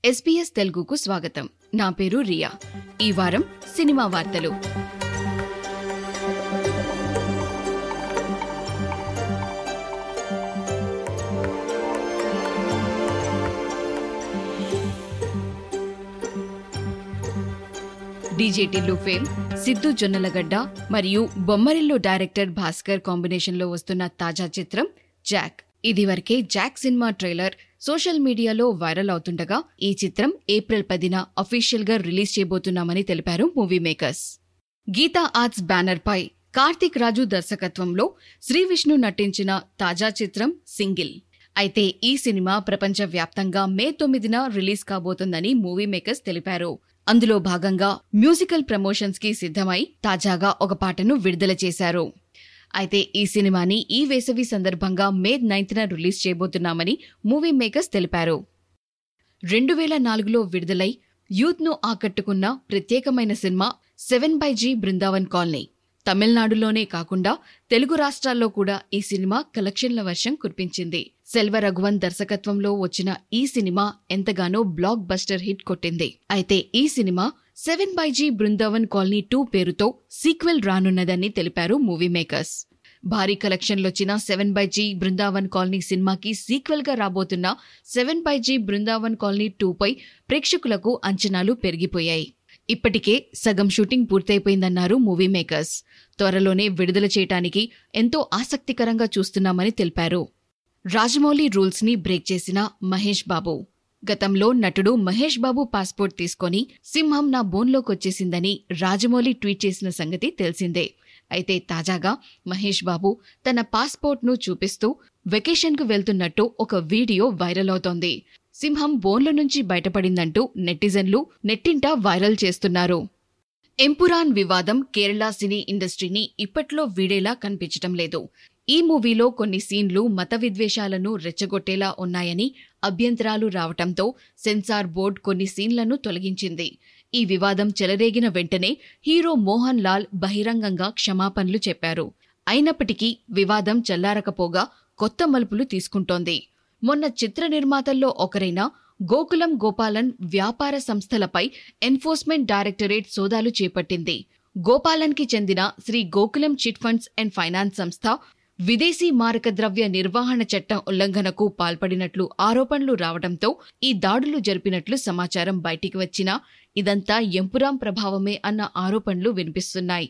SBS తెలుగుకు స్వాగతం నా పేరు రియా ఈ వారం సినిమా వార్తలు డీజే టిల్లు ఫేమ్ సిద్ధు జొన్నలగడ్డ మరియు బొమ్మరిల్లు డైరెక్టర్ భాస్కర్ కాంబినేషన్ లో వస్తున్న తాజా చిత్రం జాక్ ఇదివరకే జాక్ సినిమా ట్రైలర్ సోషల్ మీడియాలో వైరల్ అవుతుండగా ఈ చిత్రం ఏప్రిల్ పదిన అఫీషియల్ గా రిలీజ్ చేయబోతున్నామని తెలిపారు movie makers Geetha arts banner పై కార్తీక్ రాజు దర్శకత్వంలో శ్రీ విష్ణు నటించిన తాజా చిత్రం సింగిల్ అయితే ఈ సినిమా ప్రపంచ వ్యాప్తంగా మే తొమ్మిదిన రిలీజ్ కాబోతుందని మూవీ మేకర్స్ తెలిపారు అందులో భాగంగా మ్యూజికల్ ప్రమోషన్స్ కి సిద్ధమై తాజాగా ఒక పాటను విడుదల చేశారు అయితే ఈ సినిమాని ఈ వేసవి సందర్భంగా మే నైన్త్న రిలీజ్ చేయబోతున్నామని మూవీ మేకర్స్ తెలిపారు రెండు వేల నాలుగులో విడుదలై యూత్ను ఆకట్టుకున్న ప్రత్యేకమైన cinema seven by G Brindavan colony తమిళనాడులోనే కాకుండా తెలుగు రాష్ట్రాల్లో కూడా ఈ సినిమా కలెక్షన్ల వర్షం కురిపించింది సెల్వ రఘువన్ దర్శకత్వంలో వచ్చిన ఈ సినిమా ఎంతగానో బ్లాక్ బస్టర్ హిట్ కొట్టింది అయితే ఈ cinema seven by G Brindavan colony two పేరుతో సీక్వెల్ రానున్నదని తెలిపారు మూవీ మేకర్స్ భారీ కలెక్షన్లొచ్చిన seven by G Brindavan colony సినిమాకి సీక్వెల్ గా రాబోతున్న seven by G Brindavan colony two పై ప్రేక్షకులకు అంచనాలు పెరిగిపోయాయి ఇప్పటికే సగం షూటింగ్ పూర్తయిపోయిందన్నారు మూవీ మేకర్స్ త్వరలోనే విడుదల చేయటానికి ఎంతో ఆసక్తికరంగా చూస్తున్నామని తెలిపారు రాజమౌళి రూల్స్ ని బ్రేక్ చేసిన మహేష్ బాబు గతంలో నటుడు మహేష్ బాబు పాస్పోర్ట్ తీసుకొని సింహం నా బోన్లోకొచ్చేసిందని రాజమౌళి ట్వీట్ చేసిన సంగతి తెలిసిందే అయితే తాజాగా మహేష్ బాబు తన పాస్పోర్ట్ను చూపిస్తూ వెకేషన్కు వెళ్తున్నట్టు ఒక వీడియో వైరల్ అవుతోంది సింహం బోన్ల నుంచి బయటపడిందంటూ నెటిజన్లు నెట్టింట వైరల్ చేస్తున్నారు ఎంపురాన్ వివాదం కేరళ సినీ ఇండస్ట్రీని ఇప్పట్లో వీడేలా కనిపించటం లేదు ఈ మూవీలో కొన్ని సీన్లు మత విద్వేషాలను రెచ్చగొట్టేలా ఉన్నాయని అభ్యంతరాలు రావటంతో సెన్సార్ బోర్డ్ కొన్ని సీన్లను తొలగించింది ఈ వివాదం చెలరేగిన వెంటనే హీరో మోహన్ లాల్ బహిరంగంగా క్షమాపణలు చెప్పారు అయినప్పటికీ వివాదం చల్లారకపోగా కొత్త మలుపులు తీసుకుంటోంది మొన్న చిత్ర నిర్మాతల్లో ఒకరైన గోకులం గోపాలన్ వ్యాపార సంస్థలపై ఎన్ఫోర్స్మెంట్ డైరెక్టరేట్ సోదాలు చేపట్టింది గోపాలన్కి చెందిన Sree Gokulam chit funds and finance సంస్థ విదేశీ మారక ద్రవ్య నిర్వహణ చట్టం ఉల్లంఘనకు పాల్పడినట్లు ఆరోపణలు రావడంతో ఈ దాడులు జరిపినట్లు సమాచారం బయటికి వచ్చినా ఇదంతా ఎంపురాం ప్రభావమే అన్న ఆరోపణలు వినిపిస్తున్నాయి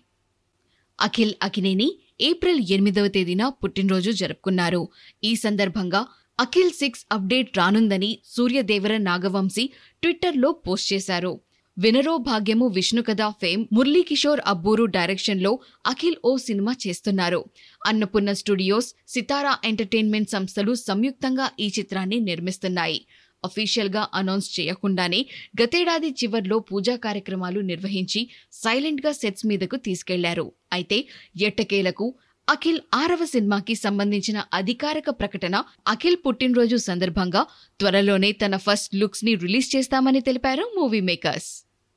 అఖిల్ అకినేని ఏప్రిల్ ఎనిమిదవ తేదీన పుట్టినరోజు జరుపుకున్నారు ఈ సందర్భంగా అఖిల్ సిక్స్ అప్డేట్ రానుందని సూర్యదేవర నాగవంశీ ట్విట్టర్లో పోస్ట్ చేశారు వినరో భాగ్యము విష్ణు కథ ఫేమ్ మురళీకిషోర్ అబ్బూరు డైరెక్షన్లో అఖిల్ ఓ సినిమా చేస్తున్నారు అన్నపూర్ణ స్టూడియోస్ సితారా ఎంటర్టైన్మెంట్ సంస్థలు సంయుక్తంగా ఈ చిత్రాన్ని నిర్మిస్తున్నాయి అఫీషియల్ గా అనౌన్స్ చేయకుండానే గతేడాది చివర్లో పూజా కార్యక్రమాలు నిర్వహించి సైలెంట్ గా సెట్స్ మీదకు తీసుకెళ్లారు అయితే ఎట్టకేలకు అఖిల్ ఆరవ సినిమాకి సంబంధించిన అధికారిక ప్రకటన అఖిల్ పుట్టినరోజు సందర్భంగా త్వరలోనే తన ఫస్ట్ లుక్స్ ని రిలీజ్ చేస్తామని తెలిపారు మూవీ మేకర్స్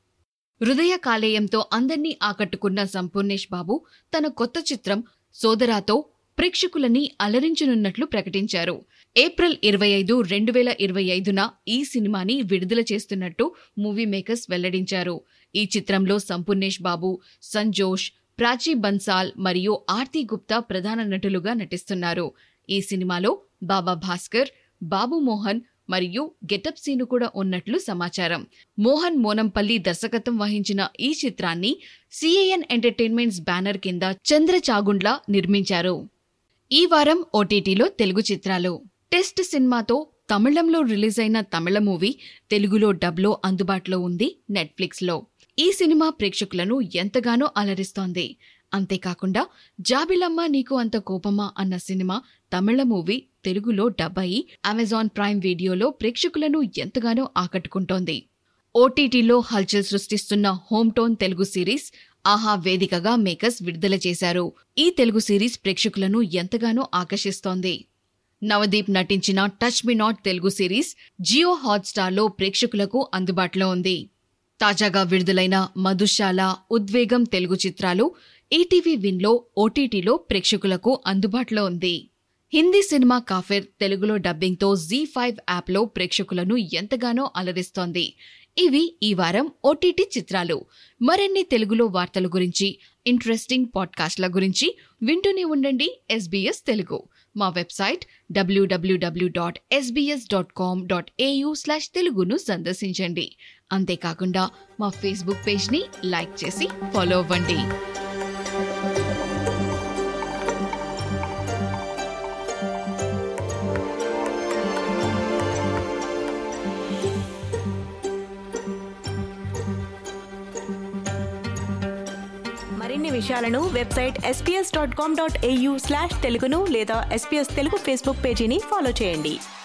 హృదయ కాలేయంతో అందర్నీ ఆకట్టుకున్న సంపూర్ణేష్ బాబు తన కొత్త చిత్రం సోదరాతో ప్రేక్షకులని అలరించనున్నట్లు ప్రకటించారు ఏప్రిల్ ఇరవై ఐదు రెండు వేల ఇరవై ఐదున ఈ సినిమాని విడుదల చేస్తున్నట్టు మూవీ మేకర్స్ వెల్లడించారు ఈ చిత్రంలో సంపూర్ణేష్ బాబు సంజోష్ ప్రాచీ బన్సాల్ మరియు ఆర్తి గుప్తా ప్రధాన నటులుగా నటిస్తున్నారు ఈ సినిమాలో బాబా భాస్కర్ బాబు మోహన్ మరియు గెటప్ సీను కూడా ఉన్నట్లు సమాచారం మోహన్ మోనంపల్లి దర్శకత్వం వహించిన ఈ చిత్రాన్ని సిఏఎన్ ఎంటర్టైన్మెంట్స్ బ్యానర్ కింద చంద్ర చాగుండ్ల నిర్మించారు ఈ వారం ఓటీటీలో తెలుగు చిత్రాలు టెస్ట్ సినిమాతో తమిళంలో రిలీజ్ అయిన తమిళ మూవీ తెలుగులో డబ్లో అందుబాటులో ఉంది నెట్ఫ్లిక్స్లో ఈ సినిమా ప్రేక్షకులను ఎంతగానో అలరిస్తోంది అంతేకాకుండా జాబిలమ్మ నీకు అంత కోపమా అన్న సినిమా తమిళ మూవీ తెలుగులో డబ్ అయి అమెజాన్ ప్రైమ్ వీడియోలో ప్రేక్షకులను ఎంతగానో ఆకట్టుకుంటోంది ఓటీటీలో హల్చల్ సృష్టిస్తున్న home town Telugu series Aha వేదికగా మేకర్స్ విడుదల చేశారు ఈ తెలుగు సిరీస్ ప్రేక్షకులను ఎంతగానో ఆకర్షిస్తోంది నవదీప్ నటించిన touch me not Telugu series Jio హాట్స్టార్లో ప్రేక్షకులకు అందుబాటులో ఉంది తాజాగా విడుదలైన మధుశాల ఉద్వేగం తెలుగు చిత్రాలు ఈటీవీ విన్లో ఓటీటీలో ప్రేక్షకులకు అందుబాటులో ఉంది హిందీ సినిమా కాఫిర్ తెలుగులో డబ్బింగ్తో జీ ఫైవ్ యాప్లో ప్రేక్షకులను ఎంతగానో అలరిస్తోంది ఇవి ఈ వారం ఓటీటీ చిత్రాలు మరిన్ని తెలుగులో వార్తల గురించి ఇంట్రెస్టింగ్ పాడ్కాస్ట్ల గురించి వింటూనే ఉండండి ఎస్బీఎస్ తెలుగు మా website WWW dot SBS dot com dot AU slash తెలుగును సందర్శించండి అంతేకాకుండా మా ఫేస్బుక్ పేజ్ని లైక్ చేసి ఫాలో అవ్వండి మరిన్ని విషయాలను website SPS dot com dot AU slash తెలుగును లేదా ఎస్పీఎస్ తెలుగు ఫేస్బుక్ పేజీని ఫాలో చేయండి